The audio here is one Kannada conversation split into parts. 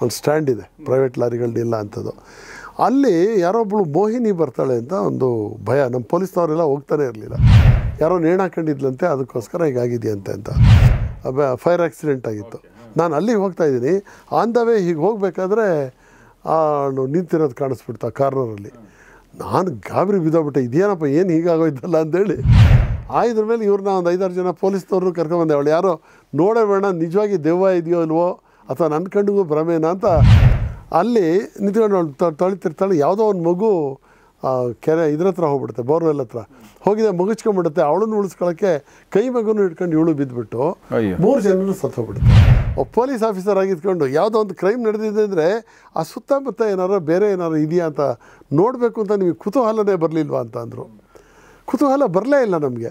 ಒಂದು ಸ್ಟ್ಯಾಂಡ್ ಇದೆ ಪ್ರೈವೇಟ್ ಲಾರಿಗಳನ್ನಿಲ್ಲ ಅಂಥದ್ದು ಅಲ್ಲಿ ಯಾರೊಬ್ಬಳು ಮೋಹಿನಿ ಬರ್ತಾಳೆ ಅಂತ ಒಂದು ಭಯ ನಮ್ಮ ಪೊಲೀಸ್ನವರೆಲ್ಲ ಹೋಗ್ತಾನೆ ಇರಲಿಲ್ಲ ಯಾರೋ ನೇಣು ಹಾಕೊಂಡಿದ್ಲಂತೆ ಅದಕ್ಕೋಸ್ಕರ ಹೀಗಾಗಿದೆಯಂತೆ ಅಂತ ಫೈರ್ ಆಕ್ಸಿಡೆಂಟ್ ಆಗಿತ್ತು ನಾನು ಅಲ್ಲಿಗೆ ಹೋಗ್ತಾ ಇದ್ದೀನಿ ಆನ್ ದ ವೇ ಹೀಗೆ ಹೋಗಬೇಕಾದ್ರೆ ನಿಂತಿರೋದು ಕಾಣಿಸ್ಬಿಡ್ತು ಆ ಕಾರ್ನರಲ್ಲಿ ನಾನು ಗಾಬರಿ ಬಿದ್ದೋಗ್ಬಿಟ್ಟೆ ಇದೇನಪ್ಪ ಏನು ಹೀಗಾಗೋಯ್ತಲ್ಲ ಅಂತೇಳಿ ಆಯ್ದ್ರ ಮೇಲೆ ಇವ್ರನ್ನ ಒಂದು ಐದಾರು ಜನ ಪೊಲೀಸ್ನವ್ರನ್ನ ಕರ್ಕೊಂಬಂದೆ ಅವಳು ಯಾರೋ ನೋಡೇ ಬೇಡ ನಿಜವಾಗಿ ದೆವ್ವ ಇದೆಯೋ ಇಲ್ವೋ ಅಥವಾ ನನ್ನ ಕಣ್ಣಿಗೂ ಭ್ರಮೇನ ಅಂತ ಅಲ್ಲಿ ನಿಂತ್ಕೊಂಡು ಅವಳು ತೊಳಿತಿರ್ತಾಳೆ ಯಾವುದೋ ಒಂದು ಮಗು ಆ, ಕೆರೆ ಇದ್ರ ಹತ್ರ ಹೋಗ್ಬಿಡುತ್ತೆ ಬೋರ್ವೆಲ್ ಹತ್ರ ಹೋಗಿದೆ ಮುಗಿಸ್ಕೊಂಡ್ಬಿಡುತ್ತೆ ಅವಳನ್ನು ಉಳಿಸ್ಕೊಳ್ಳೋಕ್ಕೆ ಕೈ ಮಗುನು ಇಟ್ಕೊಂಡು ಇವಳು ಬಿದ್ದುಬಿಟ್ಟು ಅಯ್ಯೋ. ಮೂರು ಜನರು ಸತ್ತೋಗ್ಬಿಡುತ್ತೆ ಒಬ್ಬ ಪೊಲೀಸ್ ಆಫೀಸರ್ ಆಗಿದ್ಕೊಂಡು ಯಾವುದೋ ಒಂದು ಕ್ರೈಮ್ ನಡೆದಿದೆ ಅಂದರೆ ಆ ಸುತ್ತಮುತ್ತ ಏನಾರು ಬೇರೆ ಏನಾರು ಇದೆಯಾ ಅಂತ ನೋಡಬೇಕು ಅಂತ ನಿಮಗೆ ಕುತೂಹಲನೇ ಬರಲಿಲ್ವಾ ಅಂತ ಅಂದರು ಕುತೂಹಲ ಬರಲೇ ಇಲ್ಲ ನಮಗೆ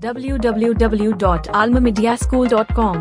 www.almamediaschool.com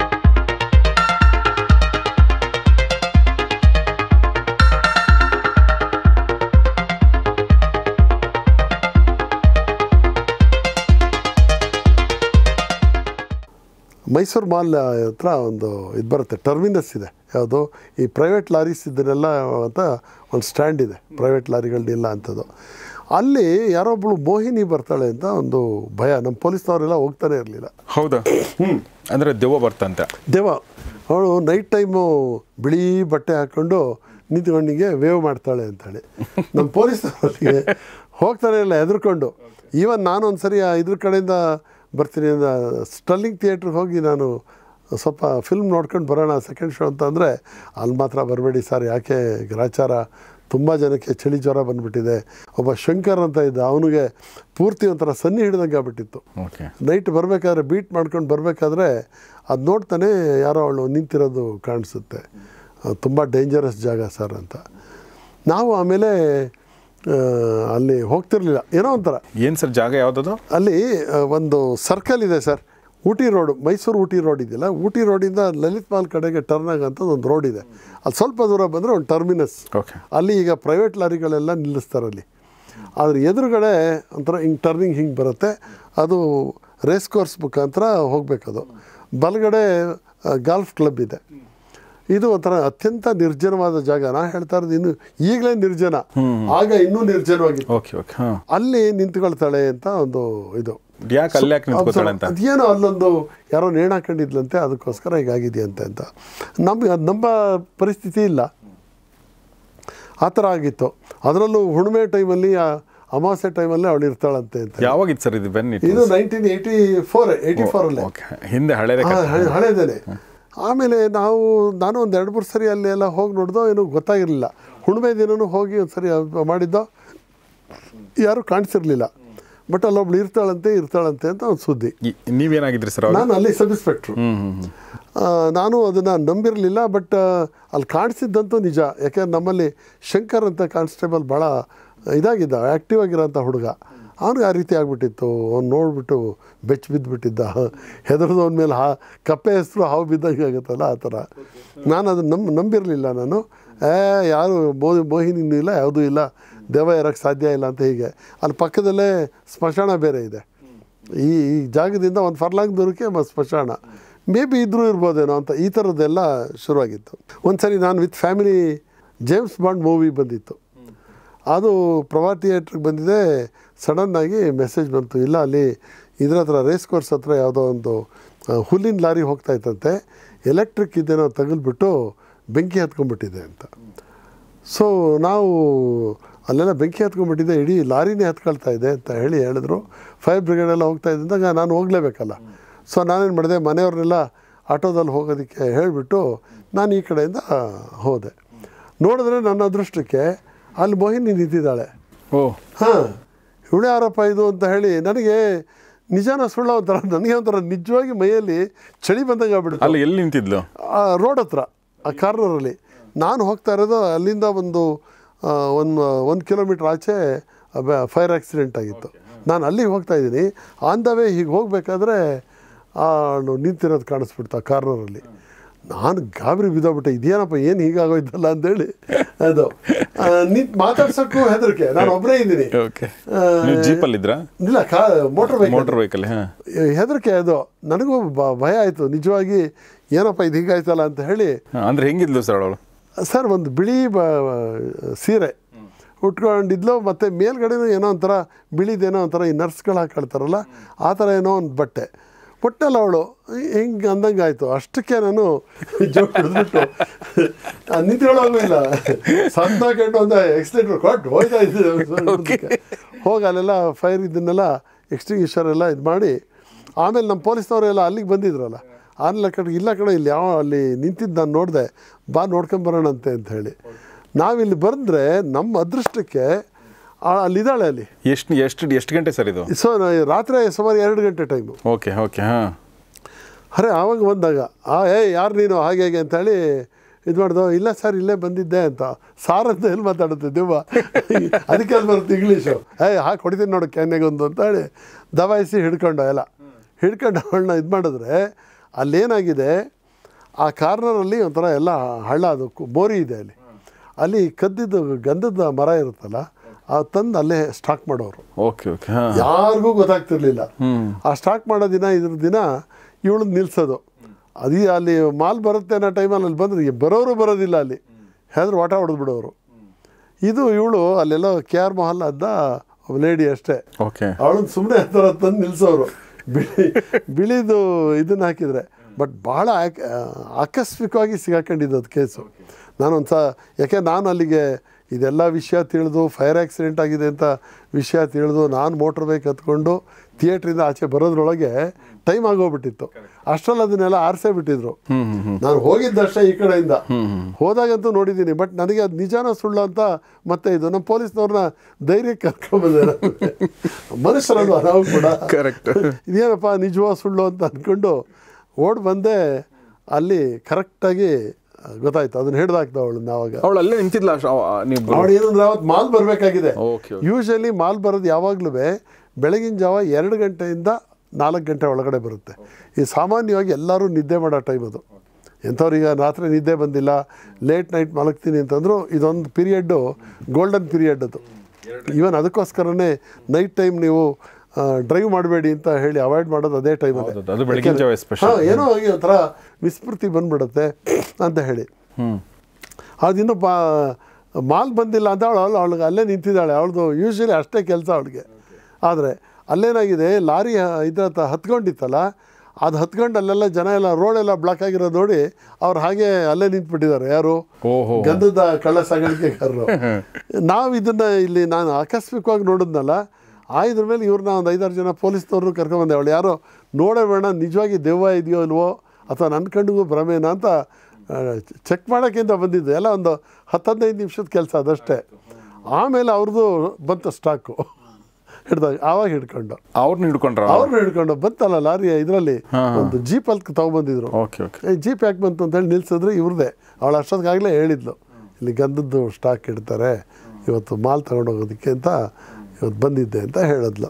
ಮೈಸೂರು ಮಾಲ್ ಹತ್ರ ಒಂದು ಇದು ಬರುತ್ತೆ ಟರ್ಮಿನಸ್ ಇದೆ ಯಾವುದು ಈ ಪ್ರೈವೇಟ್ ಲಾರೀಸ್ ಇದನ್ನೆಲ್ಲ ಅಂತ ಒಂದು ಸ್ಟ್ಯಾಂಡ್ ಇದೆ ಪ್ರೈವೇಟ್ ಲಾರಿಗಳನ್ನಿಲ್ಲ ಅಂಥದ್ದು ಅಲ್ಲಿ ಯಾರೊಬ್ಬಳು ಮೋಹಿನಿ ಬರ್ತಾಳೆ ಅಂತ ಒಂದು ಭಯ ನಮ್ಮ ಪೊಲೀಸ್ನವರೆಲ್ಲ ಹೋಗ್ತಾನೆ ಇರಲಿಲ್ಲ ಹೌದಾ ಅಂದ್ರೆ ದೆವ್ವ ಬರ್ತಂತೆ ದೇವ ಅವಳು ನೈಟ್ ಟೈಮು ಬಿಳಿ ಬಟ್ಟೆ ಹಾಕ್ಕೊಂಡು ನಿಂತ್ಕೊಂಡಿಗೆ ವೇವ್ ಮಾಡ್ತಾಳೆ ಅಂತೇಳಿ ನಮ್ಮ ಪೊಲೀಸ್ನವರಿಗೆ ಹೋಗ್ತಾನೆ ಇಲ್ಲ ಹೆದರ್ಕೊಂಡು ಈವನ್ ನಾನು ಒಂದು ಸರಿ ಆ ಇದ್ರ ಕಡೆಯಿಂದ ಬರ್ತೀನಿ ಅಂತ ಸ್ಟರ್ಲಿಂಗ್ ಥಿಯೇಟ್ರಿಗೆ ಹೋಗಿ ನಾನು ಸ್ವಲ್ಪ ಫಿಲ್ಮ್ ನೋಡ್ಕೊಂಡು ಬರೋಣ ಸೆಕೆಂಡ್ ಶೋ ಅಂತ ಅಂದರೆ ಅಲ್ಲಿ ಮಾತ್ರ ಬರಬೇಡಿ ಸರ್ ಯಾಕೆ ಗ್ರಾಚಾರ ತುಂಬ ಜನಕ್ಕೆ ಚಳಿ ಜ್ವರ ಬಂದುಬಿಟ್ಟಿದೆ ಒಬ್ಬ ಶಂಕರ್ ಅಂತ ಇದ್ದ ಅವನಿಗೆ ಪೂರ್ತಿ ಒಂಥರ ಸನ್ನಿ ಹಿಡ್ದಂಗೆ ಆಗ್ಬಿಟ್ಟಿತ್ತು ಓಕೆ ನೈಟ್ ಬರಬೇಕಾದ್ರೆ ಬೀಟ್ ಮಾಡ್ಕೊಂಡು ಬರಬೇಕಾದ್ರೆ ಅದು ನೋಡ್ತಾನೆ ಯಾರೋ ಅವಳು ನಿಂತಿರೋದು ಕಾಣಿಸುತ್ತೆ ತುಂಬ ಡೇಂಜರಸ್ ಜಾಗ ಸರ್ ಅಂತ ನಾವು ಆಮೇಲೆ ಆ, ಅಲ್ಲಿ ಹೋಗ್ತಿರ್ಲಿಲ್ಲ ಏನೋ ಒಂಥರ ಏನ್ ಸರ್ ಜಾಗ ಯಾವ್ದದು ಅಲ್ಲಿ ಆ, ಒಂದು ಸರ್ಕಲ್ ಇದೆ sir Ooty road Mysuru Ooty road ಇದೆಯಲ್ಲ ಊಟಿ ರೋಡಿಂದ ಲಲಿತ್ ಮಾಲ್ ಕಡೆಗೆ ಟರ್ನ್ ಆಗಂಥದ್ದು ಒಂದು ರೋಡ್ ಇದೆ ಅಲ್ಲಿ ಸ್ವಲ್ಪ ದೂರ ಬಂದರೆ ಒಂದು ಟರ್ಮಿನಸ್ ಓಕೆ ಅಲ್ಲಿ ಈಗ ಪ್ರೈವೇಟ್ ಲಾರಿಗಳೆಲ್ಲ ನಿಲ್ಲಿಸ್ತಾರೆ ಅಲ್ಲಿ ಆದರೆ ಎದುರುಗಡೆ ಒಂಥರ ಹಿಂಗೆ ಟರ್ನಿಂಗ್ ಹಿಂಗೆ ಬರುತ್ತೆ ಅದು ರೇಸ್ ಕೋರ್ಸ್ ಮುಖಾಂತರ ಹೋಗಬೇಕದು ಬಲಗಡೆ ಗಾಲ್ಫ್ ಕ್ಲಬ್ ಇದೆ ಇದು ಒಂಥರ ಅತ್ಯಂತ ನಿರ್ಜನವಾದ ಜಾಗ ನಾ ಹೇಳ್ತಾ ಇರೋದು ಇನ್ನು ಈಗಲೇ ನಿರ್ಜನ ಆಗ ಇನ್ನೂ ನಿರ್ಜನವಾಗಿತ್ತು ಓಕೆ ಓಕೆ ಹಾಂ ಅಲ್ಲಿ ನಿಂತ್ಕೊಳ್ತಾಳೆ ಅಂತ ಒಂದು ಇದು ಯಾಕೆ ಅಲ್ಲಿ ಯಾಕೆ ನಿಂತ್ಕೋತಾಳೆ ಅಂತ ಅದೇನೋ ಅಲ್ಲೊಂದು ಯಾರೋ ನೇಣು ಹಾಕೊಂಡಿದ್ಲಂತೆ ಅದಕ್ಕೋಸ್ಕರ ಹೀಗಾಗಿದೆಯಂತೆ ಅಂತ ನಮ್ಗೆ ಅದು ನಮ್ಮ ಪರಿಸ್ಥಿತಿ ಇಲ್ಲ ಆ ಥರ ಆಗಿತ್ತು ಅದರಲ್ಲೂ ಹುಣ್ಣಿಮೆ ಟೈಮಲ್ಲಿ ಆ ಅಮಾವಾಸ್ಯೆ ಟೈಮಲ್ಲಿ ಅವಳು ಇರ್ತಾಳಂತೆ ಅಂತ ಯಾವಾಗಿತ್ತು ಸರ್ ಇದು ಬೆನ್ ಇದು ನೈನ್ಟೀನ್ ಏಯ್ಟಿ ಫೋರ್ ಏಯ್ಟಿ ಫೋರಲ್ಲೇ ಓಕೆ ಹಿಂದೆ ಹಳೆದೇ ಹಳೇದೇನೆ ಆಮೇಲೆ ನಾವು ನಾನು ಒಂದು ಎರಡು ಮೂರು ಸರಿ ಅಲ್ಲಿ ಎಲ್ಲ ಹೋಗಿ ನೋಡ್ದೋ ಏನೂ ಗೊತ್ತಾಗಿರಲಿಲ್ಲ ಹುಣ್ಣಿಮೆ ದಿನನೂ ಹೋಗಿ ಒಂದು ಸರಿ ಅದ್ ಮಾಡಿದ್ದೋ ಯಾರೂ ಕಾಣಿಸಿರ್ಲಿಲ್ಲ ಬಟ್ ಅಲ್ಲೊಬ್ಳು ಇರ್ತಾಳಂತೆ ಇರ್ತಾಳಂತೆ ಅಂತ ಒಂದು ಸುದ್ದಿ ನೀವೇನಾಗಿದ್ರಿ ಸರ್ ಅವಾಗ ನಾನು ಅಲ್ಲಿ ಸಬ್ ಇನ್ಸ್ಪೆಕ್ಟ್ರು ಹ್ಮ್ ಹ್ಮ್ ಹ್ಮ್. ಆ, ನಾನು ಅದನ್ನು ನಂಬಿರಲಿಲ್ಲ ಬಟ್ ಅಲ್ಲಿ ಕಾಣಿಸಿದ್ದಂತೂ ನಿಜ ಯಾಕೆಂದ್ರೆ ನಮ್ಮಲ್ಲಿ ಶಂಕರ್ ಅಂತ ಕಾನ್ಸ್ಟೇಬಲ್ ಭಾಳ ಇದಾಗಿದ್ದ ಆ್ಯಕ್ಟಿವ್ ಆಗಿರೋಂಥ ಹುಡುಗ ಅವನಿಗೆ ಆ ರೀತಿ ಆಗಿಬಿಟ್ಟಿತ್ತು ಅವ್ನು ನೋಡಿಬಿಟ್ಟು ಬೆಚ್ಚ ಬಿದ್ದುಬಿಟ್ಟಿದ್ದ ಹೆದರ್ದವನ ಮೇಲೆ ಹಾ ಕಪ್ಪೆ ಹೆಸರು ಹಾವು ಬಿದ್ದಂಗೆ ಆಗುತ್ತಲ್ಲ ಆ ಥರ ನಾನು ಅದನ್ನು ನಂಬ್ ನಂಬಿರಲಿಲ್ಲ ನಾನು ಏ ಯಾರು ಮೋ ಮೋಹಿನಿನೂ ಇಲ್ಲ ಯಾವುದೂ ಇಲ್ಲ ದೆವ್ವ ಇರೋಕ್ಕೆ ಸಾಧ್ಯ ಇಲ್ಲ ಅಂತ ಹೀಗೆ ಅಲ್ಲಿ ಪಕ್ಕದಲ್ಲೇ ಸ್ಮಶಾನ ಬೇರೆ ಇದೆ ಈ ಈ ಜಾಗದಿಂದ ಒಂದು ಫರ್ಲಾಂಗ್ ದೂರಕ್ಕೆ ಮ ಸ್ಮಶಾನ ಮೇ ಬಿ ಇದ್ರೂ ಇರ್ಬೋದೇನೋ ಅಂತ ಈ ಥರದ್ದೆಲ್ಲ ಶುರುವಾಗಿತ್ತು ಒಂದು ಸರಿ ನಾನು with family James Bond movie ಬಂದಿತ್ತು ಅದು ಪ್ರಭಾ ಥಿಯೇಟ್ರಿಗೆ ಬಂದಿದೆ ಸಡನ್ನಾಗಿ ಮೆಸೇಜ್ ಬಂತು ಇಲ್ಲ ಅಲ್ಲಿ ಇದ್ರ ಹತ್ರ ರೇಸ್ ಕೋರ್ಸ್ ಹತ್ರ ಯಾವುದೋ ಒಂದು ಆ, ಹುಲ್ಲಿನ ಲಾರಿ ಹೋಗ್ತಾ ಇತ್ತಂತೆ ಎಲೆಕ್ಟ್ರಿಕ್ ಇದೇನೋ ತಗಲ್ಬಿಟ್ಟು ಬೆಂಕಿ ಹತ್ಕೊಂಡ್ಬಿಟ್ಟಿದೆ ಅಂತ ಸೊ ನಾವು ಅಲ್ಲೆಲ್ಲ ಬೆಂಕಿ ಹತ್ಕೊಂಡ್ಬಿಟ್ಟಿದೆ ಇಡೀ ಲಾರಿನೇ ಹತ್ಕೊಳ್ತಾ ಇದೆ ಅಂತ ಹೇಳಿ ಹೇಳಿದ್ರು ಫೈರ್ ಬ್ರಿಗೇಡ್ ಎಲ್ಲ ಹೋಗ್ತಾ ಇದ್ದಾಗ ನಾನು ಹೋಗಲೇಬೇಕಲ್ಲ ಸೊ ನಾನೇನು ಮಾಡಿದೆ ಮನೆಯವ್ರನ್ನೆಲ್ಲ ಆಟೋದಲ್ಲಿ ಹೋಗೋದಕ್ಕೆ ಹೇಳಿಬಿಟ್ಟು ನಾನು ಈ ಕಡೆಯಿಂದ ಹೋದೆ ನೋಡಿದ್ರೆ ನನ್ನ ಅದೃಷ್ಟಕ್ಕೆ ಅಲ್ಲಿ ಮೋಹಿನಿ ನಿಂತಿದ್ದಾಳೆ ಓ ಹಾಂ ಇವಳು ಯಾರಪ್ಪ ಇದು ಅಂತ ಹೇಳಿ ನನಗೆ ನಿಜಾನ ಸುಳ್ಳ ಒಂಥರ ನನಗೆ ಒಂಥರ ನಿಜವಾಗಿ ಮೈಯಲ್ಲಿ ಚಳಿ ಬಂದಂಗೆ ಆಗ್ಬಿಡುತ್ತೆ ಅಲ್ಲಿ ಎಲ್ಲಿ ನಿಂತಿದ್ಲು ಆ ರೋಡ್ ಹತ್ರ ಆ ಕಾರ್ನರಲ್ಲಿ ನಾನು ಹೋಗ್ತಾ ಇರೋದು ಅಲ್ಲಿಂದ ಒಂದು ಆ, ಒಂದು ಒಂದು ಕಿಲೋಮೀಟ್ರ್ ಆಚೆ ಫೈರ್ ಆಕ್ಸಿಡೆಂಟ್ ಆಗಿತ್ತು ನಾನು ಅಲ್ಲಿಗೆ ಹೋಗ್ತಾ ಇದ್ದೀನಿ ಆನ್ ದ ವೇ ಹೀಗೆ ಹೋಗಬೇಕಾದ್ರೆ ನಿಂತಿರೋದು ಕಾಣಿಸ್ಬಿಡ್ತು ಆ ಕಾರ್ನರಲ್ಲಿ ನಾನು ಗಾಬರಿ ಬಿದ್ದೋಗ್ಬಿಟ್ಟೆ ಇದೇನಪ್ಪ ಏನು ಹೀಗಾಗೋಯ್ತಲ್ಲ ಅಂತೇಳಿ ಅದು ನಿಂತು ಮಾತಾಡ್ಸೋಕ್ಕೂ ಹೆದರಿಕೆ ನಾನು ಒಬ್ಬರೇ ಇದ್ದೀನಿ ಓಕೆ ಆ, ನೀವು ಜೀಪಲ್ಲಿ ಇದ್ರಾ ಇಲ್ಲ ಕಾ ಮೋಟ್ರ್ ಬೈಕ್ ಮೋಟರ್ ವೆಹಿಕಲ್ ಹಾಂ ಹೆದರಿಕೆ ಅದು ನನಗೂ ಬ- ಭಯ ಆಯಿತು ನಿಜವಾಗಿ ಏನಪ್ಪ ಇದು ಹೀಗಾಯ್ತಲ್ಲ ಅಂತ ಹೇಳಿ ಅಂದ್ರೆ ಹೆಂಗಿದ್ಲು ಸರ್ ಅವಳು ಸರ್ ಒಂದು ಬಿಳಿ ಬ ಸೀರೆ ಉಟ್ಕೊಂಡಿದ್ಲು ಮತ್ತು ಮೇಲ್ಗಡೆನೂ ಏನೋ ಒಂಥರ ಬಿಳಿದೇನೋ ಒಂಥರ ಈ ನರ್ಸ್ಗಳು ಹಾಕೊಳ್ತಾರಲ್ಲ ಆ ಥರ ಏನೋ ಒಂದು ಬಟ್ಟೆ ಒಟ್ಟಲ್ಲ ಅವಳು ಹಿಂಗೆ ಅಂದಂಗೆ ಆಯಿತು ಅಷ್ಟಕ್ಕೆ ನಾನು ಜೋಕ್ ಹಿಡಿದ್ಬಿಟ್ಟು ನಿಂತ್ಕೊಳ್ಳೋಗೂ ಇಲ್ಲ ಸಣ್ಣ ಕೆಟ್ಟು ಒಂದು ಎಕ್ಸ್ಲೇಟ್ರ್ ಕೊಟ್ಟು ಹೋಯ್ತಾ ಇದ್ದೆ ಹೋಗಿ ಅಲ್ಲೆಲ್ಲ ಫೈರ್ ಇದನ್ನೆಲ್ಲ ಎಕ್ಸ್ಟಿಂಗ್ವಿಷರ್ ಎಲ್ಲ ಇದು ಮಾಡಿ ಆಮೇಲೆ ನಮ್ಮ ಪೊಲೀಸ್ನವರೆಲ್ಲ ಅಲ್ಲಿಗೆ ಬಂದಿದ್ರಲ್ಲ ಆಮೇಲೆ ಕಡೆ ಇಲ್ಲ ಕಡೆ ಇಲ್ಲಿ ಯಾವ ಅಲ್ಲಿ ನಿಂತಿದ್ದು ನಾನು ನೋಡಿದೆ ಬಾ ನೋಡ್ಕೊಂಬರೋಣಂತೆ ಅಂತ ಹೇಳಿ ನಾವಿಲ್ಲಿ ಬಂದರೆ ನಮ್ಮ ಅದೃಷ್ಟಕ್ಕೆ ಆ- ಅಲ್ಲಿದ್ದಾಳೆ ಅಲ್ಲಿ ಎಷ್ಟು ಎಷ್ಟು ಎಷ್ಟು ಗಂಟೆ ಸರ್ ಇದು ಸೊ ರಾತ್ರಿ ಸುಮಾರು ಎರಡು ಗಂಟೆ ಟೈಮು ಓಕೆ ಓಕೆ ಹಾಂ ಅರೆ ಆವಾಗ ಬಂದಾಗ ಆ ಏ ಯಾರು ನೀನು ಹಾಗೆ ಹೇಗೆ ಅಂತೇಳಿ ಇದು ಮಾಡ್ದು ಇಲ್ಲ ಸರ್ ಇಲ್ಲೇ ಬಂದಿದ್ದೆ ಅಂತ ಸಾರ್ ಅಂತ ಎಲ್ಲಿ ಮಾತಾಡುತ್ತೆ ದೆವ್ವ ಅದಕ್ಕೆ ಅಲ್ಲಿ ಬರುತ್ತೆ ಇಂಗ್ಲೀಷು ಏ ಹಾಕಿ ಹೊಡಿತೀನಿ ನೋಡು ಕ್ಯಾನ್ಯಾಗೊಂದು ಅಂತ ಹೇಳಿ ದಬಾಯಿಸಿ ಹಿಡ್ಕೊಂಡು ಎಲ್ಲ ಹಿಡ್ಕೊಂಡು ಅವಳನ್ನ ಇದು ಮಾಡಿದ್ರೆ ಅಲ್ಲೇನಾಗಿದೆ ಆ ಕಾರ್ನರಲ್ಲಿ ಒಂಥರ ಎಲ್ಲ ಹಳ್ಳ ಅದು ಕು- ಬೋರಿ ಇದೆ ಅಲ್ಲಿ ಅಲ್ಲಿ ಕದ್ದಿದ್ದು ಗಂಧದ ಮರ ಇರುತ್ತಲ್ಲ ಆ ತಂದು ಅಲ್ಲೇ ಸ್ಟಾಕ್ ಮಾಡೋರು ಓಕೆ ಓಕೆ ಹಾಂ ಯಾರಿಗೂ ಗೊತ್ತಾಗ್ತಿರ್ಲಿಲ್ಲ ಹ್ಞೂ ಆ ಸ್ಟಾರ್ಟ್ ಮಾಡೋ ದಿನ ಇದ್ರ ದಿನ ಇವಳು ನಿಲ್ಸೋದು ಅದೇ ಅಲ್ಲಿ ಮಾಲ್ ಬರುತ್ತೆ ಅನ್ನೋ ಟೈಮಲ್ಲಿ ಅಲ್ಲಿ ಬಂದ್ರೆ ಬರೋರು ಬರೋದಿಲ್ಲ ಅಲ್ಲಿ ಹೇಳಿದ್ರೆ ವಾಟ ಹೊಡೆದು ಬಿಡೋರು ಇದು ಇವಳು ಅಲ್ಲೆಲ್ಲೋ ಕೆ ಆರ್ ಮೊಹಲ್ ಅದ್ದ ಲೇಡಿ ಅಷ್ಟೇ ಓಕೆ ಅವಳನ್ನ ಸುಮ್ಮನೆ ಆ ಥರ ತಂದು ನಿಲ್ಸೋರು ಬಿಳಿ ಬಿಳಿದು ಇದನ್ನ ಹಾಕಿದರೆ ಬಟ್ ಭಾಳ ಆಕ್- ಆಕಸ್ಮಿಕವಾಗಿ ಸಿಗಾಕೊಂಡಿದ್ದು ಅದು ಕೇಸು ನಾನೊಂದು ಸ ಯಾಕೆ ನಾನು ಅಲ್ಲಿಗೆ ಇದೆಲ್ಲ ವಿಷಯ ತಿಳಿದು ಫೈರ್ ಆಕ್ಸಿಡೆಂಟ್ ಆಗಿದೆ ಅಂತ ವಿಷಯ ತಿಳಿದು ನಾನು ಮೋಟ್ರ್ ಬೈಕ್ ಹತ್ಕೊಂಡು ಥಿಯೇಟ್ರಿಂದ ಆಚೆ ಬರೋದ್ರೊಳಗೆ ಟೈಮ್ ಆಗೋಗ್ಬಿಟ್ಟಿತ್ತು ಅಷ್ಟರಲ್ಲಿ ಅದನ್ನೆಲ್ಲ ಆರಿಸೇ ಬಿಟ್ಟಿದ್ರು ಹ್ಞೂ ಹ್ಞೂ ಹ್ಞೂ ನಾನು ಹೋಗಿದ್ದಷ್ಟೇ ಈ ಕಡೆಯಿಂದ ಹೋದಾಗಂತೂ ನೋಡಿದ್ದೀನಿ ಬಟ್ ನನಗೆ ಅದು ನಿಜಾನ ಸುಳ್ಳು ಅಂತ ಮತ್ತೆ ಇದು ನಮ್ಮ ಪೊಲೀಸ್ನವ್ರನ್ನ ಧೈರ್ಯಕ್ಕೆ ಕರ್ಕೊಂಬಂದೆ ಮನುಷ್ಯರಲ್ವ ನಾವು ಕೂಡ ಕರೆಕ್ಟ್ ಇದೇನಪ್ಪ ನಿಜವಾ ಸುಳ್ಳು ಅಂತ ಅಂದ್ಕೊಂಡು ಓಡ್ ಬಂದೆ ಅಲ್ಲಿ ಕರೆಕ್ಟಾಗಿ ಗೊತ್ತಾಯ್ತು ಅದನ್ನ ಹಿಡ್ದಾಕ್ದ ಅವಳು ನಾವಾಗ ಅವಳು ಅಲ್ಲೇ ನಿಂತಿದ್ಲ ಅಷ್ಟ್- ಅವ- ನೀವು ಅವಳು ಏನಂದ್ರೆ ಅವತ್ತು ಮಾಲ್ ಬರಬೇಕಾಗಿದೆ ಓಕೆ ಯೂಶಲಿ ಮಾಲ್ ಬರೋದು ಯಾವಾಗಲೂ ಬೆಳಗಿನ ಜಾವ ಎರಡು ಗಂಟೆಯಿಂದ ನಾಲ್ಕು ಗಂಟೆ ಒಳಗಡೆ ಬರುತ್ತೆ ಈ ಸಾಮಾನ್ಯವಾಗಿ ಎಲ್ಲರೂ ನಿದ್ದೆ ಮಾಡೋ ಟೈಮ್ ಅದು ಎಂಥವ್ರಿಗೆ ರಾತ್ರಿ ನಿದ್ದೆ ಬಂದಿಲ್ಲ ಲೇಟ್ ನೈಟ್ ಮಲಗ್ತೀನಿ ಅಂತಂದ್ರು ಇದೊಂದು ಪೀರಿಯಡ್ಡು ಗೋಲ್ಡನ್ ಪೀರಿಯಡ್ ಅದು ಈವನ್ ಅದಕ್ಕೋಸ್ಕರನೇ ನೈಟ್ ಟೈಮ್ ನೀವು ಡ್ರೈವ್ ಮಾಡಬೇಡಿ ಅಂತ ಹೇಳಿ ಅವಾಯ್ಡ್ ಮಾಡೋದು ಅದೇ ಟೈಮ್ ಹೌದು, ಅದು ಬೆಳಗಿನ ಜಾವ especially. ಹಾಂ ಏನೋ ಆಗಿ ಒಂಥರ ವಿಸ್ಮೃತಿ ಬಂದ್ಬಿಡುತ್ತೆ ಅಂತ ಹೇಳಿ ಹ್ಞೂ ಅದಿನ್ನು ಬಾ ಮಾಲ್ ಬಂದಿಲ್ಲ ಅಂತ ಅವಳು ಅವಳು ಅವಳಿಗೆ ಅಲ್ಲೇ ನಿಂತಿದ್ದಾಳೆ ಅವಳದು ಯೂಶ್ವಲಿ ಅಷ್ಟೇ ಕೆಲಸ ಅವಳಿಗೆ ಆದರೆ ಅಲ್ಲೇನಾಗಿದೆ ಲಾರಿ ಇದ್ರ ಹತ್ರ ಹತ್ಕೊಂಡಿತ್ತಲ್ಲ ಅದು ಹತ್ಕೊಂಡು ಅಲ್ಲೆಲ್ಲ ಜನ ಎಲ್ಲ ರೋಡೆಲ್ಲ ಬ್ಲಾಕ್ ಆಗಿರೋದು ನೋಡಿ ಅವ್ರು ಹಾಗೆ ಅಲ್ಲೇ ನಿಂತ್ಬಿಟ್ಟಿದ್ದಾರೆ ಯಾರು ಓಹೋ ಗಂಧದ ಕಳ್ಳ ಸಾಗಾಣಿಕೆಗಾರರು ನಾವು ಇದನ್ನ ಇಲ್ಲಿ ನಾನು ಆಕಸ್ಮಿಕವಾಗಿ ನೋಡಿದ್ನಲ್ಲ ಆ ಇದ್ರ ಮೇಲೆ ಇವ್ರನ್ನ ಒಂದು ಐದಾರು ಜನ ಪೊಲೀಸ್ನವ್ರನ್ನು ಕರ್ಕೊಂಬಂದೆ ಅವಳು ಯಾರೋ ನೋಡೇ ಬೇಡ ನಿಜವಾಗಿ ದೆವ್ವ ಇದೆಯೋ ಇಲ್ವೋ ಅಥವಾ ನನ್ನ ಕಣ್ಣಿಗೂ ಭ್ರಮೇನ ಅಂತ ಚೆಕ್ ಮಾಡೋಕ್ಕಿಂತ ಬಂದಿದ್ದು ಎಲ್ಲ ಒಂದು ಹತ್ತು ಹದಿನೈದು ನಿಮಿಷದ ಕೆಲಸ ಅದಷ್ಟೇ ಆಮೇಲೆ ಅವ್ರದ್ದು ಬಂತು ಸ್ಟಾಕು ಹಿಡ್ದಾಗ ಆವಾಗ ಹಿಡ್ಕೊಂಡು ಅವ್ರನ್ನ ಹಿಡ್ಕೊಂಡ್ರ ಅವ್ರನ್ನ ಹಿಡ್ಕೊಂಡು ಬಂತಲ್ಲ ಲಾರಿ ಇದರಲ್ಲಿ ಒಂದು ಜೀಪಲ್ಲಿ ತೊಗೊಂಬಂದಿದ್ರು ಓಕೆ ಓಕೆ ಏ ಜೀಪ್ ಯಾಕೆ ಬಂತು ಅಂತೇಳಿ ನಿಲ್ಸಿದ್ರೆ ಇವ್ರದ್ದೇ ಅವಳು ಅಷ್ಟೊತ್ತಿಗಾಗಲೇ ಹೇಳಿದ್ಲು ಇಲ್ಲಿ ಗಂಧದ್ದು ಸ್ಟಾಕ್ ಇಡ್ತಾರೆ ಇವತ್ತು ಮಾಲ್ ತಗೊಂಡೋಗೋದಕ್ಕೆ ಅಂತ ಇವತ್ತು ಬಂದಿದ್ದೆ ಅಂತ ಹೇಳಿದ್ಲು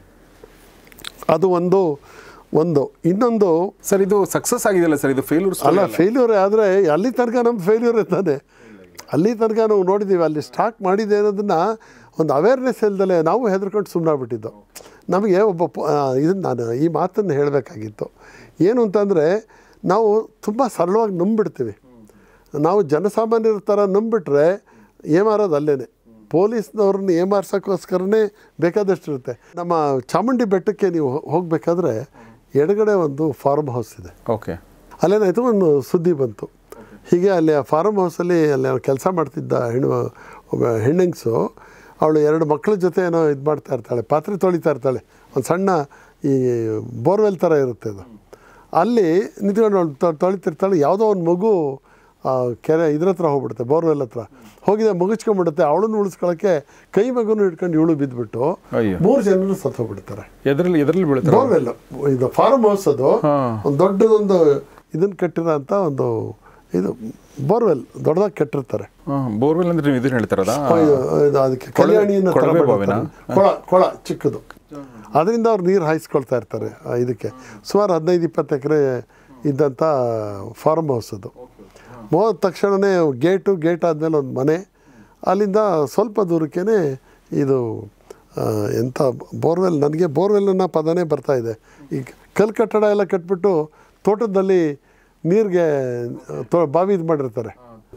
ಅದು ಒಂದು ಒಂದು ಇನ್ನೊಂದು ಸರ್ ಇದು ಸಕ್ಸಸ್ ಆಗಿದೆಯಲ್ಲ ಸರ್ ಇದು ಫೇಲ್ಯೂರ್ಸ್ ಅಲ್ಲ ಫೇಲ್ಯೂರ್ ಆದರೆ ಅಲ್ಲಿ ತನಕ ನಮ್ಮ ಫೇಲ್ಯೂರ್ ತಾನೆ ಅಲ್ಲಿ ತನಕ ನಾವು ನೋಡಿದ್ದೀವಿ ಅಲ್ಲಿ ಸ್ಟಾಕ್ ಮಾಡಿದೆ ಅನ್ನೋದನ್ನು ಒಂದು ಅವೇರ್ನೆಸ್ ಇಲ್ದಲೆ ನಾವು ಹೆದರ್ಕೊಂಡು ಸುಮ್ಮನಾಗ್ಬಿಟ್ಟಿದ್ದು ನಮಗೆ ಒಬ್ಬ ಇದನ್ನು ನಾನು ಈ ಮಾತನ್ನು ಹೇಳಬೇಕಾಗಿತ್ತು ಏನು ಅಂತಂದರೆ ನಾವು ತುಂಬ ಸರಳವಾಗಿ ನಂಬಿಡ್ತೀವಿ ನಾವು ಜನಸಾಮಾನ್ಯರ ಥರ ನಂಬಿಟ್ರೆ ಏಮಾರೋದು ಅಲ್ಲೇ ಪೊಲೀಸ್ನವ್ರನ್ನ ಏಮಾರ್ಸೋಕ್ಕೋಸ್ಕರನೇ ಬೇಕಾದಷ್ಟು ಇರುತ್ತೆ ನಮ್ಮ ಚಾಮುಂಡಿ ಬೆಟ್ಟಕ್ಕೆ ನೀವು ಹೋಗಬೇಕಾದ್ರೆ ಎಡಗಡೆ ಒಂದು ಫಾರ್ಮ್ ಹೌಸ್ ಇದೆ ಓಕೆ ಅಲ್ಲೇನಾಯಿತು ಒಂದು ಸುದ್ದಿ ಬಂತು ಹೀಗೆ ಅಲ್ಲಿ ಆ ಫಾರ್ಮ್ ಹೌಸಲ್ಲಿ ಅಲ್ಲಿ ಕೆಲಸ ಮಾಡ್ತಿದ್ದ ಹೆಣ್ಣು ಒಬ್ಬ ಹೆಣ್ಣಂಗ್ಸು ಅವಳು ಎರಡು ಮಕ್ಕಳ ಜೊತೆ ಏನೋ ಇದು ಮಾಡ್ತಾ ಇರ್ತಾಳೆ ಪಾತ್ರೆ ತೊಳಿತಾ ಇರ್ತಾಳೆ ಒಂದು ಸಣ್ಣ ಈ ಬೋರ್ವೆಲ್ ಥರ ಇರುತ್ತೆ ಅದು ಅಲ್ಲಿ ನಿಂತ್ಕೊಂಡು ಅವಳು ತ- ತೊಳಿತಿರ್ತಾಳೆ ಯಾವುದೋ ಒಂದು ಮಗು ಆ ಕೆರೆ ಇದ್ರ ಹತ್ರ ಹೋಗ್ಬಿಡುತ್ತೆ ಬೋರ್ವೆಲ್ ಹತ್ರ ಹೋಗಿದೆ ಮುಗಿಸ್ಕೊಂಡ್ಬಿಡುತ್ತೆ ಅವಳನ್ನು ಉಳಿಸ್ಕೊಳ್ಳೋಕ್ಕೆ ಕೈ ಮಗುನು ಹಿಡ್ಕೊಂಡು ಇವಳು ಬಿದ್ದುಬಿಟ್ಟು ಅಯ್ಯೋ ಮೂರು ಜನರು ಸತ್ತು ಹೋಗ್ಬಿಡ್ತಾರೆ ಎದ್ರಲ್ಲಿ ಎದ್ರಲ್ಲಿ ಬೀಳ್ತಾರೆ ಬೋರ್ವೆಲ್ ಇದು ಫಾರ್ಮ್ ಹೌಸ್ ಅದು ಹಾ. ಒಂದು ದೊಡ್ಡದೊಂದು ಇದನ್ನ ಕಟ್ಟಿರೋ ಅಂತ ಒಂದು ಇದು ಬೋರ್ವೆಲ್ ದೊಡ್ಡದಾಗಿ ಕಟ್ಟಿರ್ತಾರೆ ಬೋರ್ವೆಲ್ ಅಂದ್ರೆ ನೀವು ಇದನ್ನ ಹೇಳ್ತಾರದಾ ಇದು- ಇದು ಅದಕ್ಕೆ ಕಲ್ಯಾಣಿಯನ್ನು ಥರ ಕೊಳವೆ ಮಾಡಿರ್ತಾರೆ. ಬಾವಿನಾ? ಕೊಳ ಕೊಳ ಚಿಕ್ಕದು ಅದರಿಂದ ಅವ್ರು ನೀರು ಹಾಯಿಸ್ಕೊಳ್ತಾ ಇರ್ತಾರೆ ಆ ಇದಕ್ಕೆ ಸುಮಾರು ಹದಿನೈದು ಇಪ್ಪತ್ತು ಎಕರೆ ಇದ್ದಂಥ ಫಾರ್ಮ್ ಹೌಸ್ ಅದು ಹೋದ ತಕ್ಷಣವೇ ಗೇಟು ಗೇಟ್ ಆದಮೇಲೆ ಒಂದು ಮನೆ ಅಲ್ಲಿಂದ ಸ್ವಲ್ಪ ದೂರಕ್ಕೇ ಇದು ಆ, ಎಂಥ ಬೋರ್ವೆಲ್ ನನಗೆ ಬೋರ್ವೆಲ್ ಅನ್ನೋ ಪದನೇ ಬರ್ತಾ ಇದೆ ಈ ಕಲ್ಲು ಕಟ್ಟಡ ಎಲ್ಲ ಕಟ್ಬಿಟ್ಟು ತೋಟದಲ್ಲಿ ನೀರಿಗೆ ತೋ ಬಾವಿ ಇದು ಮಾಡಿರ್ತಾರೆ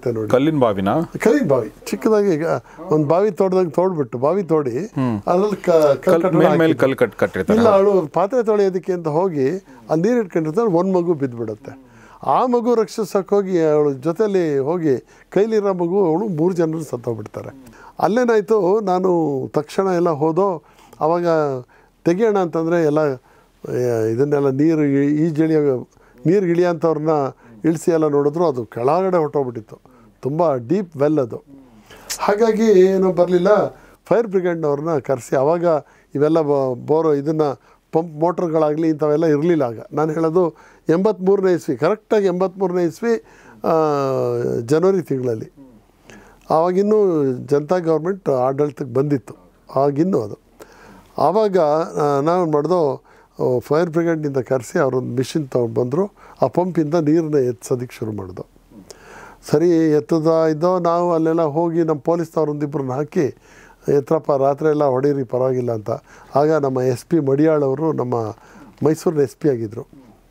ಇರುತ್ತೆ ನೋಡಿ ಕಲ್ಲಿನ ಬಾವಿನ ಕಲ್ಲಿನ ಬಾವಿ ಚಿಕ್ಕದಾಗಿ ಈಗ ಒಂದು ಬಾವಿ ತೋಡ್ದಂಗೆ ತೋಡ್ಬಿಟ್ಟು ಬಾವಿ ತೋಡಿ ಅದ್ರಲ್ಲಿ ಕ- ಕಲ್ಲ್ ಕಲ್ ಕಟ್ಟಡ ಮೇಲ್ ಮೇಲೆ ಹಾಕಿದ್ರು. ಕಲ್ ಕಟ್ ಕಟ್ಟಿರ್ತಾರೆ ಇಲ್ಲ ಅವಳು ಪಾತ್ರೆ ತೊಳೆಯೋದಕ್ಕೆ ಅಂತ ಹೋಗಿ ಅಲ್ಲಿ ನೀರು ಇಟ್ಕೊಂಡಿರ್ತಾಳೆ ಒಂದು ಮಗು ಬಿದ್ದುಬಿಡುತ್ತೆ ಆ ಮಗು ರಕ್ಷಿಸೋಕೆ ಹೋಗಿ ಅವಳ ಜೊತೆಲಿ ಹೋಗಿ ಕೈಲಿರೋ ಮಗು ಅವಳು ಮೂರು ಜನರು ಸತ್ತೋಗ್ಬಿಡ್ತಾರೆ ಅಲ್ಲೇನಾಯಿತು ನಾನು ತಕ್ಷಣ ಎಲ್ಲ ಹೋದೋ ಆವಾಗ ತೆಗಿಯೋಣ ಅಂತಂದರೆ ಎಲ್ಲ ಆ, ಇದನ್ನೆಲ್ಲ ನೀರು ಈ- ಈಜಿಳಿಯೋ ನೀರು ಇಳಿಯೋಂಥವ್ರನ್ನ ಇಳಿಸಿ ಎಲ್ಲ ನೋಡಿದ್ರು ಅದು ಕೆಳಗಡೆ ಹೊಟ್ಟೋಗ್ಬಿಟ್ಟಿತ್ತು ತುಂಬ ಡೀಪ್ ವೆಲ್ ಅದು ಹಾಗಾಗಿ ಏನು ಬರಲಿಲ್ಲ ಫೈರ್ ಬ್ರಿಗೇಡ್ನವ್ರನ್ನ ಕರೆಸಿ ಆವಾಗ ಇವೆಲ್ಲ ಬ- ಬೋರು ಇದನ್ನು ಪಂಪ್ ಮೋಟ್ರ್ಗಳಾಗಲಿ ಇಂಥವೆಲ್ಲ ಇರಲಿಲ್ಲ ಆಗ ನಾನು ಹೇಳೋದು ಎಂಬತ್ತ್ಮೂರನೇ ಇಸ್ವಿ ಕರೆಕ್ಟಾಗಿ ಎಂಬತ್ತ್ಮೂರನೇ ಇಸ್ವಿ ಆ, ಜನವರಿ ತಿಂಗಳಲ್ಲಿ ಆವಾಗಿನ್ನೂ ಜನತಾ ಗೌರ್ಮೆಂಟ್ ಆಡಳಿತಕ್ಕೆ ಬಂದಿತ್ತು ಆಗಿನ್ನೂ ಅದು ಆವಾಗ ನಾವು ಮಾಡಿದೋ ಫೈರ್ ಬ್ರಿಗೇಡ್ನಿಂದ ಕರೆಸಿ ಅವರೊಂದು ಮಿಷಿನ್ ತೊಗೊಂಡು ಬಂದರು ಆ ಪಂಪಿಂದ ನೀರನ್ನ ಎತ್ಸೋದಕ್ಕೆ ಶುರು ಮಾಡಿದೋ ಸರಿ ಎತ್ತದ ಇದ್ದೋ ನಾವು ಅಲ್ಲೆಲ್ಲ ಹೋಗಿ ನಮ್ಮ ಪೊಲೀಸ್ನವ್ರೊಂದಿಬ್ಬರನ್ನ ಹಾಕಿ ಎತ್ರಪ್ಪ ರಾತ್ರಿ ಎಲ್ಲ ಹೊಡೀರಿ ಪರವಾಗಿಲ್ಲ ಅಂತ ಆಗ ನಮ್ಮ ಎಸ್ ಪಿ ಮಡಿಯಾಳ್ ಅವರು ನಮ್ಮ ಮೈಸೂರಿನ ಎಸ್ ಪಿ ಆಗಿದ್ದರು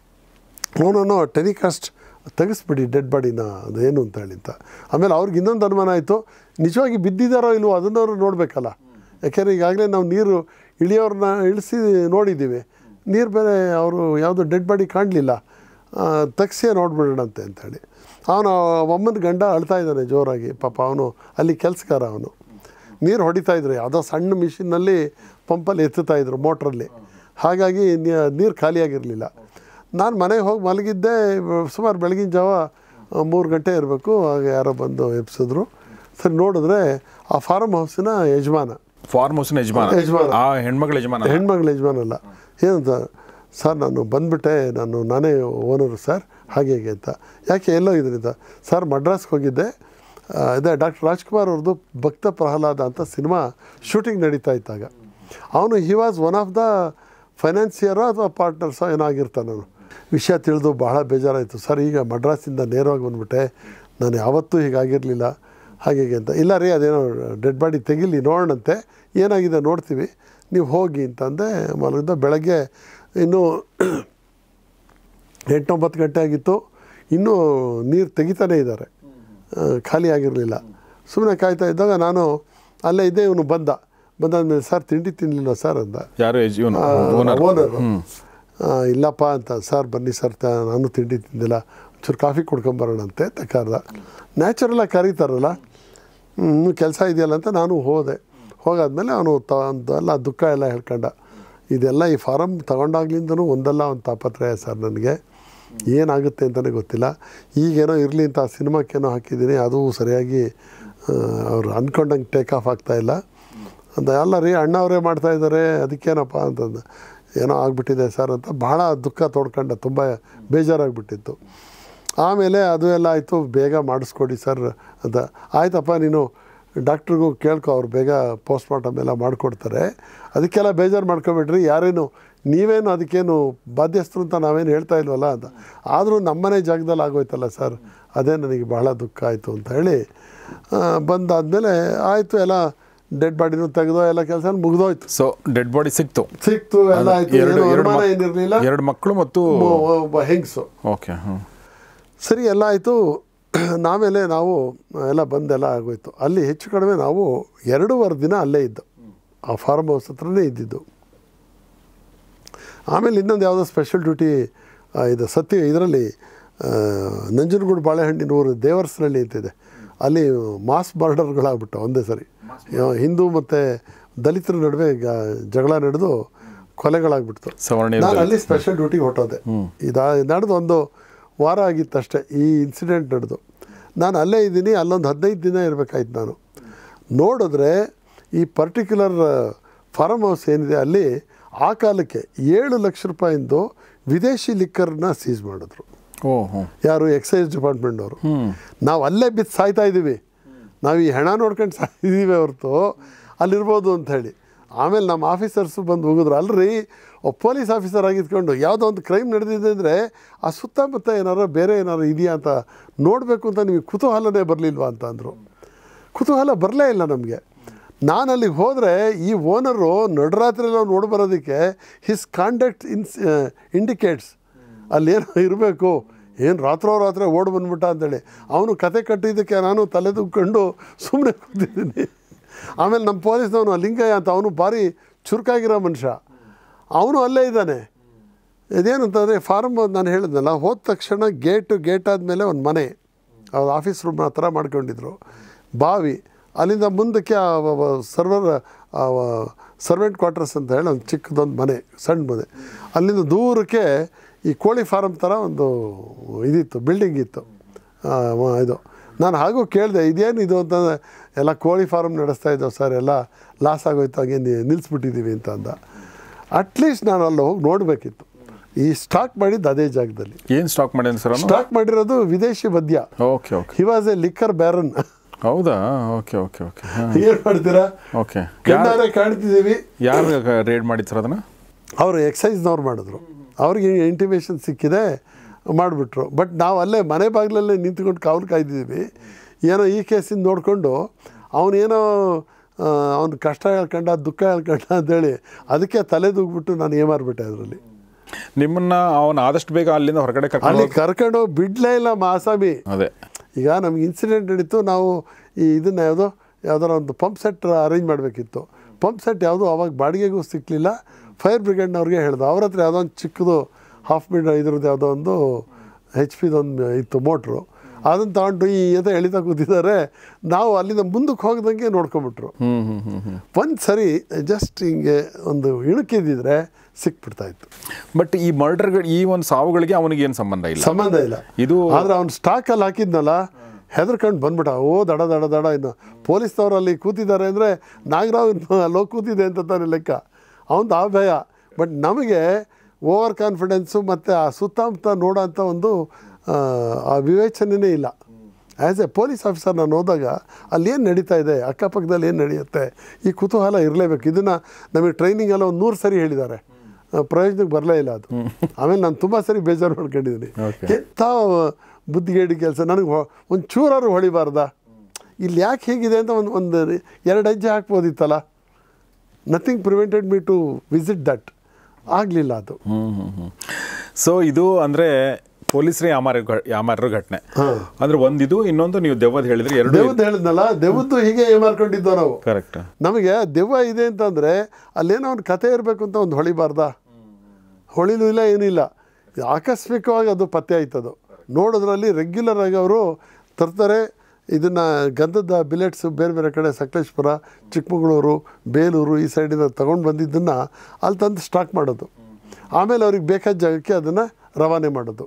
ಅವನನ್ನು ಟೆಲಿಕಾಸ್ಟ್ ತೆಗೆಸ್ಬಿಡಿ ಡೆಡ್ ಬಾಡಿನ ಅದೇನು ಅಂತ ಹೇಳಿ ಅಂತ ಆಮೇಲೆ ಅವ್ರಿಗೆ ಇನ್ನೊಂದು ಅನುಮಾನ ಆಯಿತು ನಿಜವಾಗಿ ಬಿದ್ದಿದ್ದಾರೋ ಇಲ್ವೋ ಅದನ್ನವರು ನೋಡಬೇಕಲ್ಲ ಯಾಕೆಂದರೆ ಈಗಾಗಲೇ ನಾವು ನೀರು ಇಳಿಯೋರನ್ನ ಇಳಿಸಿ ನೋಡಿದ್ದೀವಿ ನೀರು ಬೇರೆ ಅವರು ಯಾವುದು ಡೆಡ್ ಬಾಡಿ ಕಾಣಲಿಲ್ಲ ತಗ್ಸೇ ನೋಡ್ಬಿಡೋಣಂತೆ ಅಂಥೇಳಿ ಅವನು ಒಮ್ಮನ ಗಂಡ ಅಳ್ತಾ ಇದ್ದಾನೆ ಜೋರಾಗಿ ಪಾಪ ಅವನು ಅಲ್ಲಿ ಕೆಲಸಗಾರ ಅವನು ನೀರು ಹೊಡಿತಾ ಇದ್ರು ಯಾವುದೋ ಸಣ್ಣ ಮಿಷಿನ್ನಲ್ಲಿ ಪಂಪಲ್ಲಿ ಎತ್ತುತ್ತಾ ಇದ್ರು ಮೋಟ್ರಲ್ಲಿ ಹಾಗಾಗಿ ನೀರು ಖಾಲಿಯಾಗಿರಲಿಲ್ಲ ನಾನು ಮನೆಗೆ ಹೋಗಿ ಮಲಗಿದ್ದೆ ಸುಮಾರು ಬೆಳಗಿನ ಜಾವ ಮೂರು ಗಂಟೆ ಇರಬೇಕು ಆಗ ಯಾರೋ ಬಂದು ಎಬ್ಸಿದ್ರು ಸರಿ ನೋಡಿದ್ರೆ ಆ ಫಾರ್ಮ್ ಹೌಸಿನ ಯಜಮಾನ ಫಾರ್ಮ್ ಹೌಸ್ನ ಯಜಮಾನ ಯಜಮಾನ. ಆ ಹೆಣ್ಮಗಳ ಯಜಮಾನ ಹೆಣ್ಮಗಳ ಯಜಮಾನಲ್ಲ ಏನಂತ ಸರ್ ನಾನು ಬಂದುಬಿಟ್ಟೆ ನಾನು ನಾನೇ ಓನರು ಸರ್ ಹಾಗೆ ಹೀಗೆ ಅಂತ ಯಾಕೆ ಎಲ್ಲೋ ಇದರಿಂದ ಸರ್ ಮಡ್ರಾಸ್ಗೆ ಹೋಗಿದ್ದೆ ಆ, ಇದೇ ಡಾಕ್ಟರ್ ರಾಜ್ಕುಮಾರ್ ಅವ್ರದ್ದು ಭಕ್ತ ಪ್ರಹ್ಲಾದ ಅಂತ ಸಿನಿಮಾ ಶೂಟಿಂಗ್ ನಡೀತಾ ಇದ್ದಾಗ ಅವನು he was one of the ಫೈನಾನ್ಸಿಯರೋ ಅಥವಾ ಪಾರ್ಟ್ನರ್ಸೋ ಏನೋ ಆಗಿರ್ತಾನೆ ನಾನು ವಿಷಯ ತಿಳಿದು ಬಹಳ ಬೇಜಾರಾಯಿತು ಸರ್ ಈಗ ಮಡ್ರಾಸಿಂದ ನೇರವಾಗಿ ಬಂದುಬಿಟ್ಟೆ ನಾನು ಯಾವತ್ತೂ ಹೀಗಾಗಿರಲಿಲ್ಲ ಹಾಗೆ ಹೀಗೆ ಅಂತ ಇಲ್ಲ ರೀ ಅದೇನೋ ಡೆಡ್ ಬಾಡಿ ತೆಗಿಲಿ ನೋಡೋಣಂತೆ ಏನಾಗಿದೆ ನೋಡ್ತೀವಿ ನೀವು ಹೋಗಿ ಅಂತಂದೆ ಮಲಗಿದ ಬೆಳಗ್ಗೆ ಇನ್ನೂ ಎಂಟೊಂಬತ್ತು ಗಂಟೆ ಆಗಿತ್ತು ಇನ್ನೂ ನೀರು ತೆಗಿತಾನೇ ಇದ್ದಾರೆ ಆ, ಖಾಲಿ ಆಗಿರಲಿಲ್ಲ ಸುಮ್ಮನೆ ಕಾಯ್ತಾ ಇದ್ದಾಗ ನಾನು ಅಲ್ಲೇ ಇದ್ದೆ ಇವನು ಬಂದ ಬಂದಾದ್ಮೇಲೆ ಸರ್ ತಿಂಡಿ ತಿನ್ನಲಿಲ್ಲ ಸರ್ ಅಂದ ಯಾರು ಯಜ್- ಇವನು ಓನರ್ ಓನರು ಇಲ್ಲಪ್ಪ ಅಂತ ಸರ್ ಬನ್ನಿ ಸರ್ ತ ನಾನು ತಿಂಡಿ ತಿಂದಿಲ್ಲ ಒಂಚೂರು ಕಾಫಿ ಕುಡ್ಕೊಂಬರೋಣಂತೆ ಅಂತ ಕರೆದ ನ್ಯಾಚುರಲಾಗಿ ಕರೀತಾರಲ್ಲ ಇನ್ನೂ ಕೆಲಸ ಇದೆಯಲ್ಲ ಅಂತ ನಾನು ಹೋದೆ ಹೋಗಾದ್ಮೇಲೆ ಅವನು ತ ಒಂದು ಎಲ್ಲ ದುಃಖ ಎಲ್ಲ ಹೇಳ್ಕೊಂಡ ಇದೆಲ್ಲ ಈ ಫಾರಮ್ ತಗೊಂಡಾಗ್ಲಿಂದನೂ ಒಂದಲ್ಲ ಒಂದು ತಾಪತ್ರಯ ಸರ್ ನನಗೆ ಏನಾಗುತ್ತೆ ಅಂತಲೇ ಗೊತ್ತಿಲ್ಲ ಈಗೇನೋ ಇರಲಿ ಅಂತ ಆ ಸಿನಿಮಾಕ್ಕೇನೋ ಹಾಕಿದ್ದೀನಿ ಅದು ಸರಿಯಾಗಿ ಆ, ಅವ್ರು ಅಂದ್ಕೊಂಡಂಗೆ ಟೇಕ್ ಆಫ್ ಆಗ್ತಾ ಇಲ್ಲ ಅಂತ ಅಲ್ಲ ರೀ ಅಣ್ಣವರೇ ಮಾಡ್ತಾ ಇದ್ದಾರೆ ಅದಕ್ಕೇನಪ್ಪ ಅಂತಂದು ಏನೋ ಆಗ್ಬಿಟ್ಟಿದೆ ಸರ್ ಅಂತ ಭಾಳ ದುಃಖ ತೋಡ್ಕೊಂಡ ತುಂಬ ಬೇಜಾರಾಗ್ಬಿಟ್ಟಿತ್ತು ಆಮೇಲೆ ಅದು ಎಲ್ಲ ಆಯಿತು ಬೇಗ ಮಾಡಿಸ್ಕೊಡಿ ಸರ್ ಅಂತ ಆಯ್ತಪ್ಪ ನೀನು ಡಾಕ್ಟ್ರಿಗೂ ಕೇಳ್ಕೊ ಅವ್ರು ಬೇಗ ಪೋಸ್ಟ್ಮಾರ್ಟಮ್ ಎಲ್ಲ ಮಾಡಿಕೊಡ್ತಾರೆ ಅದಕ್ಕೆಲ್ಲ ಬೇಜಾರು ಮಾಡ್ಕೊಬೇಡ್ರಿ ಯಾರೇನು ನೀವೇನು ಅದಕ್ಕೇನು ಬಾಧ್ಯಸ್ಥರು ಅಂತ ನಾವೇನು ಹೇಳ್ತಾ ಇಲ್ವಲ್ಲ ಅಂತ ಆದರೂ ನಮ್ಮನೆ ಜಾಗದಲ್ಲಿ ಆಗೋಯ್ತಲ್ಲ ಸರ್ ಅದೇ ನನಗೆ ಬಹಳ ದುಃಖ ಆಯಿತು ಅಂತ ಹೇಳಿ ಆ, ಬಂದಾದಮೇಲೆ ಆಯಿತು ಎಲ್ಲ ಡೆಡ್ ಬಾಡಿನೂ ತೆಗೆದೋ ಎಲ್ಲ ಕೆಲಸ ಮುಗಿದೋಯ್ತು ಸೊ ಡೆಡ್ ಬಾಡಿ ಸಿಕ್ತು ಸಿಕ್ತು ಎಲ್ಲ ಆಯಿತು ಎರಡು ಏನು ಎರಡು ಅನುಮಾನ ಮಕ್- ಏನಿರಲಿಲ್ಲ ಎರಡು ಮಕ್ಕಳು ಮತ್ತು ಒಬ್ಬ ಹೆಂಗಸು ಓಕೆ ಹ್ಞೂ ಸರಿ ಎಲ್ಲ ಆಯಿತು ನಾಮೇಲೆ ನಾವು ಎಲ್ಲ ಬಂದೆಲ್ಲ ಆಗೋಯ್ತು ಅಲ್ಲಿ ಹೆಚ್ಚು ಕಡಿಮೆ ನಾವು ಎರಡೂವರೆ ದಿನ ಅಲ್ಲೇ ಇದ್ದು ಆ ಫಾರ್ಮ್ ಹೌಸ್ ಹತ್ರನೇ ಇದ್ದಿದ್ದು ಆಮೇಲೆ ಇನ್ನೊಂದು ಯಾವುದೋ ಸ್ಪೆಷಲ್ ಡ್ಯೂಟಿ ಇದು ಸತ್ಯ ಇದರಲ್ಲಿ ನಂಜನಗೂಡು ಬಾಳೆಹಣ್ಣಿನ ಊರು ದೇವರಸನಹಳ್ಳಿ ಅಂತಿದೆ ಅಲ್ಲಿ ಮಾಸ್ ಬಾರ್ಡರ್ಗಳಾಗ್ಬಿಟ್ಟು ಒಂದೇ ಸರಿ ಯಾ- ಹಿಂದೂ ಮತ್ತು ದಲಿತರ ನಡುವೆ ಗ- ಜಗಳ ನಡೆದು ಕೊಲೆಗಳಾಗ್ಬಿಡ್ತು ಸವರ್ಣ ನಾನು ಅಲ್ಲಿ ಸ್ಪೆಷಲ್ ಡ್ಯೂಟಿಗೆ ಹೊಟ್ಟೋದೆ ಇದಾ ನಡೆದು ಒಂದು ವಾರ ಆಗಿತ್ತಷ್ಟೇ ಈ ಇನ್ಸಿಡೆಂಟ್ ನಡೆದು ನಾನು ಅಲ್ಲೇ ಇದ್ದೀನಿ ಅಲ್ಲೊಂದು ಹದಿನೈದು ದಿನ ಇರಬೇಕಾಯ್ತು ನಾನು ನೋಡಿದ್ರೆ ಈ ಪರ್ಟಿಕ್ಯುಲರ್ ಫಾರ್ಮ್ ಹೌಸ್ ಏನಿದೆ ಅಲ್ಲಿ ಆ ಕಾಲಕ್ಕೆ ಏಳು ಲಕ್ಷ ರೂಪಾಯಿಂದು ವಿದೇಶಿ ಲಿಕ್ಕರ್ನ ಸೀಸ್ ಮಾಡಿದ್ರು ಓ ಹ್ಞೂ ಯಾರು ಎಕ್ಸೈಸ್ ಡಿಪಾರ್ಟ್ಮೆಂಟವರು ನಾವು ಅಲ್ಲೇ ಬಿದ್ದು ಸಾಯ್ತಾ ಇದ್ದೀವಿ ನಾವು ಈ ಹೆಣ ನೋಡ್ಕೊಂಡು ಸಾಯ್ತಿದ್ದೀವಿ ಹೊರತು ಅಲ್ಲಿರ್ಬೋದು ಅಂತ ಹೇಳಿ ಆಮೇಲೆ ನಮ್ಮ ಆಫೀಸರ್ಸು ಬಂದು ಹೋಗಿದ್ರು ಅಲ್ರಿ ಒಬ್ಬ ಪೊಲೀಸ್ ಆಫೀಸರ್ ಆಗಿದ್ಕೊಂಡು ಯಾವುದೋ ಒಂದು ಕ್ರೈಮ್ ನಡೆದಿದೆ ಅಂದರೆ ಆ ಸುತ್ತಮುತ್ತ ಏನಾರು ಬೇರೆ ಏನಾರು ಇದೆಯಾ ಅಂತ ನೋಡಬೇಕು ಅಂತ ನಿಮಗೆ ಕುತೂಹಲನೇ ಬರಲಿಲ್ವಾ ಅಂತ ಅಂದರು ಕುತೂಹಲ ಬರಲೇ ಇಲ್ಲ ನಮಗೆ ನಾನು ಅಲ್ಲಿಗೆ ಹೋದರೆ ಈ ಓನರು ನಡರಾತ್ರಿಯೆಲ್ಲ ನೋಡಿ ಬರೋದಕ್ಕೆ ಹಿಸ್ ಕಾಂಡಕ್ಟ್ ಇನ್ಸ್ ಇಂಡಿಕೇಟ್ಸ್ ಅಲ್ಲೇನೋ ಇರಬೇಕು ಏನು ರಾತ್ರೋ ರಾತ್ರಿ ಓಡ್ ಬಂದ್ಬಿಟ್ಟ ಅಂತೇಳಿ ಅವನು ಕತೆ ಕಟ್ಟಿದ್ದಕ್ಕೆ ನಾನು ತಲೆ ದುಗ್ಕೊಂಡು ಸುಮ್ಮನೆ ಕೂತಿದ್ದೀನಿ ಆಮೇಲೆ ನಮ್ಮ ಪೊಲೀಸ್ನವನು ಲಿಂಗಯ್ಯ ಅಂತ ಅವನು ಭಾರಿ ಚುರುಕಾಗಿರೋ ಮನುಷ್ಯ ಅವನು ಅಲ್ಲೇ ಇದ್ದಾನೆ ಇದೇನಂತಂದರೆ ಫಾರ್ಮ್ ನಾನು ಹೇಳಿದ್ನಲ್ಲ ಹೋದ ತಕ್ಷಣ ಗೇಟು ಗೇಟ್ ಆದಮೇಲೆ ಒಂದು ಮನೆ ಅವ್ರ ಆಫೀಸ್ ರೂಮ್ ಆ ಥರ ಮಾಡ್ಕೊಂಡಿದ್ರು ಬಾವಿ ಅಲ್ಲಿಂದ ಮುಂದಕ್ಕೆ ಸರ್ವರ್ ಸರ್ವೆಂಟ್ ಕ್ವಾರ್ಟರ್ಸ್ ಅಂತ ಹೇಳಿ ಒಂದು ಚಿಕ್ಕದೊಂದು ಮನೆ ಸಣ್ಣ ಮನೆ ಅಲ್ಲಿಂದ ದೂರಕ್ಕೆ ಈ ಕೋಳಿ ಫಾರಮ್ ಥರ ಒಂದು ಇದಿತ್ತು ಬಿಲ್ಡಿಂಗ್ ಇತ್ತು ಆ, ಮ- ಇದು ನಾನು ಹಾಗೂ ಕೇಳಿದೆ ಇದೇನು ಇದು ಅಂತಂದರೆ ಎಲ್ಲ ಕೋಳಿ ಫಾರಮ್ ನಡೆಸ್ತಾ ಇದ್ದಾವೆ ಸರ್ ಎಲ್ಲ ಲಾಸ್ ಆಗೋಯ್ತು ಹಾಗೆ ನಿ- ನಿಲ್ಲಿಸ್ಬಿಟ್ಟಿದ್ದೀವಿ ಅಂತ ಅಂದ ಅಟ್ಲೀಸ್ಟ್ ನಾನು ಅಲ್ಲಿ ಹೋಗಿ ನೋಡಬೇಕಿತ್ತು ಈ ಸ್ಟಾಕ್ ಮಾಡಿದ್ದು ಅದೇ ಜಾಗದಲ್ಲಿ ಏನು ಸ್ಟಾಕ್ ಮಾಡಿದ ಸರ್ ಅವನು ಸ್ಟಾಕ್ ಮಾಡಿರೋದು ವಿದೇಶಿ ಮದ್ಯ okay okay he was a liquor baron ಹೌದಾ ಓಕೆ ಓಕೆ ಓಕೆ ಏನು ಮಾಡ್ತೀರಾ ಓಕೆ ಕಣ್ಣಾರೆ ಕಾಣ್ತಿದ್ದೀವಿ ಯಾರು ರೇಡ್ ಮಾಡಿದ್ದು ಸರ್ ಅದನ್ನು ಅವರು ಎಕ್ಸೈಸ್ನವ್ರು ಮಾಡಿದ್ರು ಅವ್ರಿಗೆ ಇಂಟಿಮೇಷನ್ ಸಿಕ್ಕಿದೆ ಮಾಡಿಬಿಟ್ರು ಬಟ್ ನಾವು ಅಲ್ಲೇ ಮನೆ ಬಾಗಿಲಲ್ಲೇ ನಿಂತ್ಕೊಂಡು ಕಾವಲು ಕಾಯ್ದಿದ್ದೀವಿ ಏನೋ ಈ ಕೇಸಿಂದ ನೋಡಿಕೊಂಡು ಅವನೇನೋ ಅವ್ನ ಕಷ್ಟ ಹೇಳ್ಕೊಂಡ ದುಃಖ ಹೇಳ್ಕೊಂಡ ಅಂತೇಳಿ ಅದಕ್ಕೆ ತಲೆ ದೂಗ್ಬಿಟ್ಟು ನಾನು ಏಮಾರ್ಬಿಟ್ಟೆ ಅದರಲ್ಲಿ ನಿಮ್ಮನ್ನ ಅವನು ಆದಷ್ಟು ಬೇಗ ಅಲ್ಲಿಂದ ಹೊರಗಡೆ ಕರ್ಕೊಂಡು ಅಲ್ಲಿ ಕರ್ಕೊಂಡೋಗಿ ಬಿಡ್ಲೇ ಇಲ್ಲ ಮಾಸಾಮಿ ಅದೇ ಈಗ ನಮ್ಗೆ ಇನ್ಸಿಡೆಂಟ್ ನಡೀತು ನಾವು ಈ ಇದನ್ನು ಯಾವುದೋ ಯಾವ್ದಾರ ಒಂದು ಪಂಪ್ ಸೆಟ್ ಅರೇಂಜ್ ಮಾಡಬೇಕಿತ್ತು ಪಂಪ್ ಸೆಟ್ ಯಾವುದೋ ಅವಾಗ ಬಾಡಿಗೆಗೂ ಸಿಕ್ಕಲಿಲ್ಲ ಫೈರ್ ಬ್ರಿಗೇಡ್ನವ್ರಿಗೆ ಹೇಳ್ದು ಅವ್ರ ಹತ್ರ ಯಾವುದೋ ಒಂದು ಚಿಕ್ಕದು ಹಾಫ್ ಮೀಡ್ ಇದ್ರದ್ದು ಯಾವುದೋ ಒಂದು ಹೆಚ್ ಪಿದೊಂದು ಇತ್ತು ಮೋಟ್ರು ಅದನ್ನು ತಗೊಂಡು ಈ ಎದೆ ಎಳಿತಾ ಕೂತಿದ್ದಾರೆ ನಾವು ಅಲ್ಲಿಂದ ಮುಂದಕ್ಕೆ ಹೋಗ್ದಂಗೆ ನೋಡ್ಕೊಂಬಿಟ್ರು ಹ್ಞೂ ಹ್ಞೂ ಹ್ಞೂ ಹ್ಞೂ ಒಂದು ಸರಿ ಜಸ್ಟ್ ಹಿಂಗೆ ಒಂದು ಇಣುಕಿದ್ದಿದ್ರೆ ಸಿಕ್ಬಿಡ್ತಾ ಇತ್ತು ಬಟ್ ಈ ಮರ್ಡರ್ಗಳು ಈ ಒಂದು ಸಾವುಗಳಿಗೆ ಅವನಿಗೆ ಏನು ಸಂಬಂಧ ಇಲ್ಲ ಸಂಬಂಧ ಇಲ್ಲ ಇದು ಆದ್ರೆ ಅವ್ನು ಸ್ಟಾಕಲ್ಲಿ ಹಾಕಿದ್ನಲ್ಲ ಹೆದರ್ಕೊಂಡು ಬಂದ್ಬಿಟ್ಟ ಓ ದಡ ದಡ ದಡ ಇನ್ನು ಪೊಲೀಸ್ನವ್ರು ಅಲ್ಲಿ ಕೂತಿದ್ದಾರೆ ಅಂದರೆ ನಾಗರಾವ್ ಇನ್ನು ಅಲ್ಲೋಗಿ ಕೂತಿದೆ ಅಂತ ತಾನೆ ಲೆಕ್ಕ ಅವನದು ಆ ಭಯ ಬಟ್ ನಮಗೆ ಓವರ್ ಕಾನ್ಫಿಡೆನ್ಸು ಮತ್ತು ಆ ಸುತ್ತಮುತ್ತ ನೋಡೋಂಥ ಒಂದು ಆ, ಆ ವಿವೇಚನೆಯೇ ಇಲ್ಲ ಆ್ಯಸ್ ಎ ಪೊಲೀಸ್ ಆಫೀಸರ್ ನಾನು ಹೋದಾಗ ಅಲ್ಲಿ ಏನು ನಡೀತಾ ಇದೆ ಅಕ್ಕಪಕ್ಕದಲ್ಲಿ ಏನು ನಡೆಯುತ್ತೆ ಈ ಕುತೂಹಲ ಇರಲೇಬೇಕು ಇದನ್ನು ನಮಗೆ ಟ್ರೈನಿಂಗೆಲ್ಲ ಒಂದು ನೂರು ಸರಿ ಹೇಳಿದ್ದಾರೆ ಆ, ಪ್ರಯೋಜನಕ್ಕೆ ಬರಲೇ ಇಲ್ಲ ಅದು ಆಮೇಲೆ ನಾನು ತುಂಬ ಸರಿ ಬೇಜಾರು ಮಾಡ್ಕೊಂಡಿದ್ದೀನಿ Okay. ಎಂಥ ಬುದ್ಧಿಗೇಡಿ ಕೆಲಸ ನನಗೆ ಒಂದು ಚೂರಾರು ಹೊಳಿಬಾರ್ದ ಇಲ್ಲಿ ಯಾಕೆ ಹೀಗಿದೆ ಅಂತ ಒಂದು ಒಂದು ಎರಡು ಹೆಜ್ಜೆ ಹಾಕ್ಬೋದಿತ್ತಲ್ಲ nothing prevented me to visit that ಆಗಲಿಲ್ಲ ಅದು ಹ್ಞೂ ಹ್ಞೂ ಹ್ಞೂ ಸೊ ಇದು ಅಂದರೆ ಪೊಲೀಸರೇ ಯಾಮಾರ ಯಾಮಾರರ ಘಟನೆ ಅಂದ್ರೆ ಒಂದಿದು ಇನ್ನೊಂದು ನೀವು ದೆವ್ವದ ಹೇಳಿದ್ರಿ ಎರಡು ದೆವ್ವದ್ದು ಹೇಳಿದ್ನಲ್ಲ ದೆವ್ವದ್ದು ಹೀಗೆ ಏಮಾರ್ಕೊಂಡಿದ್ದೋ ನಾವು ಕರೆಕ್ಟ್ ನಮಗೆ ದೆವ್ವ ಇದೆ ಅಂತಂದರೆ ಅಲ್ಲೇನೋ ಒಂದು ಕತೆ ಇರಬೇಕು ಅಂತ ಒಂದು ಹೊಳಿಬಾರ್ದ ಹೊಳಿಲೂ ಇಲ್ಲ ಏನಿಲ್ಲ ಆಕಸ್ಮಿಕವಾಗಿ ಅದು ಪತ್ತೆ ಆಯ್ತದು ನೋಡೋದ್ರಲ್ಲಿ ರೆಗ್ಯುಲರ್ ಆಗಿ ಅವರು ತರ್ತಾರೆ ಇದನ್ನು ಗಂಧದ ಬಿಲೆಟ್ಸ್ ಬೇರೆ ಬೇರೆ ಕಡೆ ಸಕಲೇಶ್ಪುರ ಚಿಕ್ಕಮಗಳೂರು ಬೇಲೂರು ಈ ಸೈಡಿಂದ ತೊಗೊಂಡು ಬಂದಿದ್ದನ್ನು ಅಲ್ಲಿ ತಂದು ಸ್ಟಾಕ್ ಮಾಡೋದು ಆಮೇಲೆ ಅವ್ರಿಗೆ ಬೇಕಾದ ಜಾಗಕ್ಕೆ ಅದನ್ನು ರವಾನೆ ಮಾಡೋದು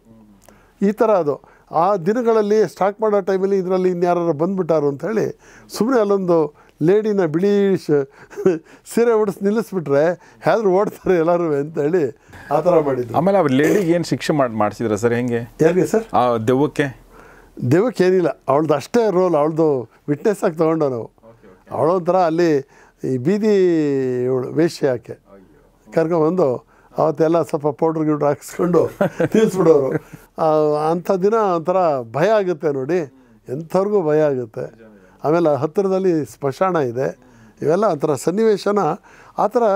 ಈ ಥರ ಅದು ಆ ದಿನಗಳಲ್ಲಿ ಸ್ಟಾಕ್ ಮಾಡೋ ಟೈಮಲ್ಲಿ ಇದರಲ್ಲಿ ಇನ್ಯಾರು ಬಂದ್ಬಿಟ್ಟಾರು ಅಂತ ಹೇಳಿ ಸುಮ್ಮನೆ ಅಲ್ಲೊಂದು ಲೇಡಿನ ಬಿಳಿ ಶ ಸೀರೆ ಉಡಿಸಿ ನಿಲ್ಲಿಸ್ಬಿಟ್ರೆ ಯಾರು ಓಡ್ತಾರೆ ಎಲ್ಲರೂ ಅಂತೇಳಿ ಆ ಥರ ಮಾಡಿದ್ದು ಆಮೇಲೆ ಆ ಲೇಡಿಗೆ ಏನು ಶಿಕ್ಷೆ ಮಾಡಿ ಮಾಡಿಸಿದ್ರ ಸರ್ ಹೆಂಗೆ ಯಾರಿಗೆ ಸರ್ ಆ ದೆವ್ವಕ್ಕೆ ದೆವ್ವಕ್ಕೆ ಏನಿಲ್ಲ ಅವಳ್ದು ಅಷ್ಟೇ ರೋಲ್ ಅವಳದು ವಿಟ್ನೆಸ್ ಆಗಿ ತೊಗೊಂಡು ನಾವು ಅವಳೊಂಥರ ಅಲ್ಲಿ ಈ ಬೀದಿ ಇವಳು ವೇಶ್ಯ ಆಕೆ ಕರ್ಕೊಂಬಂದು ಅವತ್ತೆಲ್ಲ ಸ್ವಲ್ಪ ಪೌಡ್ರ್ ಗಿಡ್ರ್ ಹಾಕಿಸ್ಕೊಂಡು ತಿನ್ನಿಸ್ಬಿಡೋರು ಆ, ಅಂಥ ದಿನ ಒಂಥರ ಭಯ ಆಗುತ್ತೆ ನೋಡಿ ಎಂಥವ್ರಿಗೂ ಭಯ ಆಗುತ್ತೆ ಆಮೇಲೆ ಹತ್ತಿರದಲ್ಲಿ ಸ್ಮಶಾನ ಇದೆ ಇವೆಲ್ಲ ಒಂಥರ ಸನ್ನಿವೇಶನ ಆ ಥರ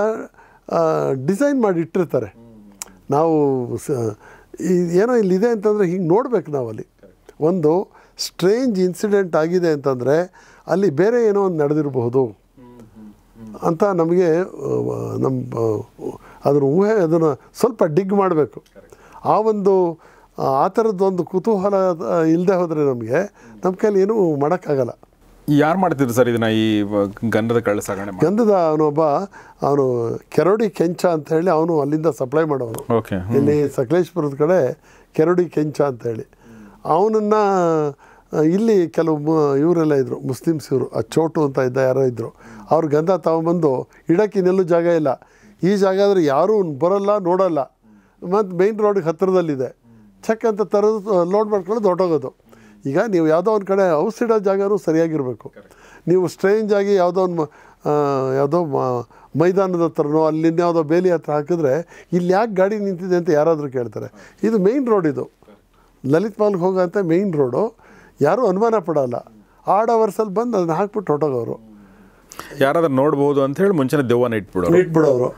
ಡಿಸೈನ್ ಮಾಡಿ ಇಟ್ಟಿರ್ತಾರೆ ನಾವು ಸ ಈ ಏನೋ ಇಲ್ಲಿದೆ ಅಂತಂದರೆ ಹಿಂಗೆ ನೋಡ್ಬೇಕು ನಾವು ಅಲ್ಲಿ ಒಂದು ಸ್ಟ್ರೇಂಜ್ ಇನ್ಸಿಡೆಂಟ್ ಆಗಿದೆ ಅಂತಂದರೆ ಅಲ್ಲಿ ಬೇರೆ ಏನೋ ಒಂದು ನಡೆದಿರಬಹುದು ಅಂತ ನಮಗೆ ನಮ್ಮ ಅದರ ಊಹೆ ಅದನ್ನು ಸ್ವಲ್ಪ ಡಿಗ್ ಮಾಡಬೇಕು ಆ ಒಂದು ಆ ಥರದ್ದು ಒಂದು ಕುತೂಹಲ ಇಲ್ಲದೆ ಹೋದರೆ ನಮಗೆ ನಮ್ಮ ಕೈಲಿ ಏನೂ ಮಾಡೋಕ್ಕಾಗಲ್ಲ ಯಾರು ಮಾಡ್ತಿದ್ರು ಸರ್ ಇದನ್ನ ಈ ವ- ಗಂಧದ ಕಳ್ಳ ಸಾಗಣೆ ಮಾಡಿ ಗಂಧದ ಅವನೊಬ್ಬ ಅವನು ಕೆರೋಡಿ ಕೆಂಚ ಅಂತ ಹೇಳಿ ಅವನು ಅಲ್ಲಿಂದ ಸಪ್ಲೈ ಮಾಡೋನು ಓಕೆ ಇಲ್ಲಿ ಸಕಲೇಶ್ಪುರದ ಕಡೆ ಕೆರಡಿ ಕೆಂಚ ಅಂತೇಳಿ ಅವನನ್ನು ಇಲ್ಲಿ ಕೆಲವು ಮು- ಇವರೆಲ್ಲ ಇದ್ದರು ಮುಸ್ಲಿಮ್ಸ್ ಇವರು ಆ ಚೋಟು ಅಂತ ಇದ್ದ ಯಾರೋ ಇದ್ದರು ಅವ್ರು ಗಂಧ ತಗೊಂಬಂದು ಇಡಕ್ಕೆ ಇನ್ನೆಲ್ಲೂ ಜಾಗ ಇಲ್ಲ ಈ ಜಾಗ ಆದರೆ ಯಾರೂ ಬರೋಲ್ಲ ನೋಡೋಲ್ಲ ಮತ್ತು ಮೈನ್ ರೋಡಿಗೆ ಹತ್ತಿರದಲ್ಲಿದೆ ಚೆಕ್ ಅಂತ ತರೋದು ಲೋಡ್ ಮಾಡ್ಕೊಳ್ಳೋದು ಹೊರಟೋಗೋದು ಈಗ ನೀವು ಯಾವುದೋ ಒಂದು ಕಡೆ ಔಸ್ ಇಡೋ ಜಾಗನೂ ಸರಿಯಾಗಿರಬೇಕು ನೀವು ಸ್ಟ್ರೇಂಜ್ ಆಗಿ ಯಾವುದೋ ಒಂದು ಮ- ಆ, ಯಾವುದೋ ಮ- ಮೈದಾನದ ಹತ್ರನೋ ಅಲ್ಲಿ ಯಾವುದೋ ಬೇಲಿ ಹತ್ರ ಹಾಕಿದ್ರೆ ಇಲ್ಲಿ ಯಾಕೆ ಗಾಡಿ ನಿಂತಿದೆ ಅಂತ ಯಾರಾದರೂ ಕೇಳ್ತಾರೆ ಇದು ಮೇಯ್ನ್ ರೋಡ್ ಇದು ಲಲಿತ್ ಮಾಲ್ಗೆ ಹೋಗೋಂಥ ಮೇಯ್ನ್ ರೋಡು ಯಾರೂ ಅನುಮಾನ ಪಡೋಲ್ಲ ಆಡ್ ಅವರ್ಸಲ್ಲಿ ಬಂದು ಅದನ್ನ ಹಾಕ್ಬಿಟ್ಟು ಹೊಟ್ಟೋಗೋರು ಯಾರಾದ್ರೂ ನೋಡ್ಬೋದು ಅಂತ ಹೇಳಿ ಮುಂಚೆನೆ ದೆವ್ವನ ಇಟ್ಬಿಡೋರು ಇಟ್ಬಿಡೋರು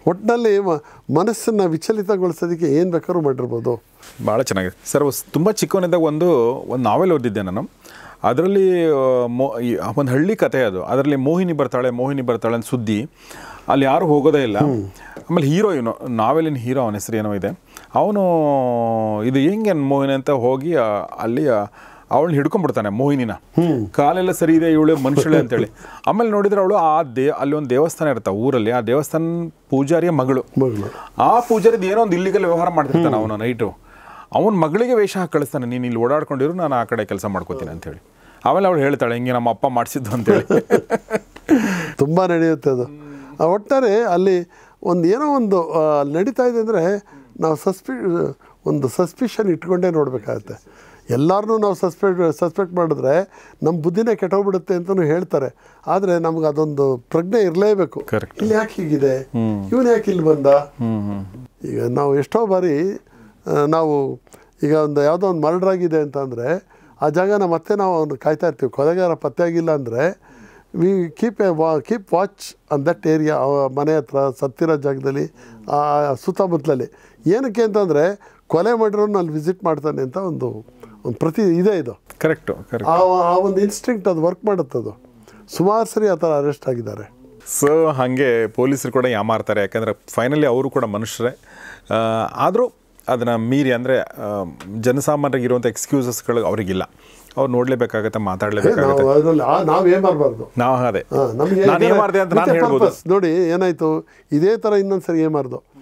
ಒಟ್ಟಿನಲ್ಲಿ ಮ- ಮನಸ್ಸನ್ನು ವಿಚಲಿತಗೊಳಿಸೋದಕ್ಕೆ ಏನು ಬೇಕಾದ್ರೂ ಮಾಡಿರ್ಬೋದು ಭಾಳ ಚೆನ್ನಾಗಿದೆ ಸರ್ ತುಂಬ ಚಿಕ್ಕವನಿದ್ದಾಗ ಒಂದು ಒಂದು ನಾವೆಲ್ ಓದಿದ್ದೆ ನಾನು ಅದರಲ್ಲಿ ಮೋ ಈ- ಒಂದು ಹಳ್ಳಿ ಕತೆ ಅದು ಅದರಲ್ಲಿ ಮೋಹಿನಿ ಬರ್ತಾಳೆ ಮೋಹಿನಿ ಬರ್ತಾಳೆ ಅಂತ ಸುದ್ದಿ ಅಲ್ಲಿ ಯಾರು ಹೋಗೋದೇ ಇಲ್ಲ ಆಮೇಲೆ ಹೀರೋ ಇವನು ನಾವೆಲಿನ ಹೀರೋ ಅವನ ಹೆಸರು ಏನೋ ಇದೆ ಅವನು ಇದು ಹೆಂಗೆ ಮೋಹಿನಿ ಅಂತ ಹೋಗಿ ಆ, ಅಲ್ಲಿ ಅವಳನ್ನ ಹಿಡ್ಕೊಂಡ್ಬಿಡ್ತಾನೆ ಮೋಹಿನಿನ ಕಾಲೆಲ್ಲ ಸರಿ ಇದೆ ಇವಳು ಮನುಷ್ಯಳೆ ಅಂತೇಳಿ ಆಮೇಲೆ ನೋಡಿದ್ರೆ ಅವಳು ಆ ದೇ ಅಲ್ಲಿ ಒಂದು ದೇವಸ್ಥಾನ ಇರುತ್ತೆ ಊರಲ್ಲಿ ಆ ದೇವಸ್ಥಾನ ಪೂಜಾರಿಯ ಮಗಳು ಮಗಳು ಆ ಪೂಜಾರಿದ ಏನೋ ಒಂದು ಇಲ್ಲಿಗಲ್ ವ್ಯವಹಾರ ಮಾಡ್ತಿರ್ತಾನೆ ಅವನು ನೈಟು ಅವನ ಮಗಳಿಗೆ ವೇಷ ಹಾಕಿ ಕಳಿಸ್ತಾನೆ ನೀನು ಇಲ್ಲಿ ಓಡಾಡ್ಕೊಂಡಿರು ನಾನು ಆ ಕಡೆ ಕೆಲಸ ಮಾಡ್ಕೋತೀನಿ ಅಂತೇಳಿ ಆಮೇಲೆ ಅವಳು ಹೇಳ್ತಾಳೆ ಹಿಂಗೆ ನಮ್ಮ ಅಪ್ಪ ಮಾಡಿಸಿದ್ದು ಅಂತೇಳಿ ತುಂಬ ನಡೆಯುತ್ತೆ ಅದು ಆ, ಒಟ್ಟಾರೆ ಅಲ್ಲಿ ಒಂದು ಏನೋ ಒಂದು ಆ, ನಡೀತಾ ಇದೆ ಅಂದರೆ ನಾವು ಸಸ್ಪಿ ಒಂದು ಸಸ್ಪಿಷನ್ ಇಟ್ಕೊಂಡೇ ನೋಡಬೇಕಾಗತ್ತೆ ಎಲ್ಲರನ್ನೂ ನಾವು ಸಸ್ಪೆಕ್ಟ್ ಸಸ್ಪೆಕ್ಟ್ ಮಾಡಿದ್ರೆ ನಮ್ಮ ಬುದ್ಧಿನೇ ಕೆಟ್ಟೋಗ್ಬಿಡುತ್ತೆ ಅಂತಲೂ ಹೇಳ್ತಾರೆ ಆದರೆ ನಮ್ಗೆ ಅದೊಂದು ಪ್ರಜ್ಞೆ ಇರಲೇಬೇಕು Correct. ಇಲ್ಲಿ ಯಾಕೆ ಹೀಗಿದೆ ಇವನು ಯಾಕೆ ಇಲ್ಲಿ ಬಂದ ಈಗ ನಾವು ಎಷ್ಟೋ ಬಾರಿ ಆ, ನಾವು ಈಗ ಒಂದು ಯಾವುದೋ ಒಂದು ಮರ್ಡರ್ ಆಗಿದೆ ಅಂತಂದರೆ ಆ ಜಾಗನ ಮತ್ತೆ ನಾವು ಅವ್ನು ಕಾಯ್ತಾ ಇರ್ತೀವಿ ಕೊಲೆಗಾರ ಪತ್ತೆ ಆಗಿಲ್ಲ ಅಂದರೆ ವಿ ಕೀಪ್ ಎ ವಾ keep watch on that area ಮನೆ ಹತ್ರ ಸತ್ತಿರೋ ಜಾಗದಲ್ಲಿ ಆ ಸುತ್ತಮುತ್ತಲಲ್ಲಿ ಏನಕ್ಕೆ ಅಂತಂದರೆ ಕೊಲೆ ಮಾಡಿರೋನು ಅಲ್ಲಿ ವಿಸಿಟ್ ಮಾಡ್ತಾನೆ ಅಂತ ಒಂದು ಒಂದು ಪ್ರತಿ ಇದೆ ಇದು ಕರೆಕ್ಟು ಕರೆಕ್ಟ್ ಆ ಆ ಒಂದು ಇನ್ಸ್ಟಿಂಕ್ಟ್ ಅದು ವರ್ಕ್ ಮಾಡುತ್ತದು ಸುಮಾರು ಸರಿ ಆ ಥರ ಅರೆಸ್ಟ್ ಆಗಿದ್ದಾರೆ ಸೊ ಹಾಗೆ ಪೊಲೀಸರು ಕೂಡ ಯಾಮಾರ್ತಾರೆ ಯಾಕಂದರೆ ಫೈನಲಿ ಅವರು ಕೂಡ ಮನುಷ್ಯರೇ ಆದರೂ ಅದನ್ನು ಮೀರಿ ಅಂದರೆ ಜನಸಾಮಾನ್ಯರಿಗೆ ಇರುವಂಥ ಎಕ್ಸ್ಕ್ಯೂಸಸ್ಗಳು ಅವರಿಗಿಲ್ಲ ಅವ್ರು ನೋಡಲೇಬೇಕಾಗತ್ತೆ ಮಾತಾಡಲೇಬೇಕಾಗತ್ತೆ ನಾವು ಅದರಲ್ಲಿ ಆ ನಾವು ಏನ್ ಮಾಡಬಾರ್ದು ನಾವು ಅದೇ ಹಾ, ನಮ್ಗೆ ನಾನು ಏನ್ ಮಾಡಿದೆ ಅಂತ ನಾನು ಮತ್ತೆ ಹೇಳ್ಬೋದು purpose. ನೋಡಿ ಏನಾಯ್ತು ಇದೇ ಥರ ಇನ್ನೊಂದ್ಸರಿ ಏನ್ ಮಾಡ್ದು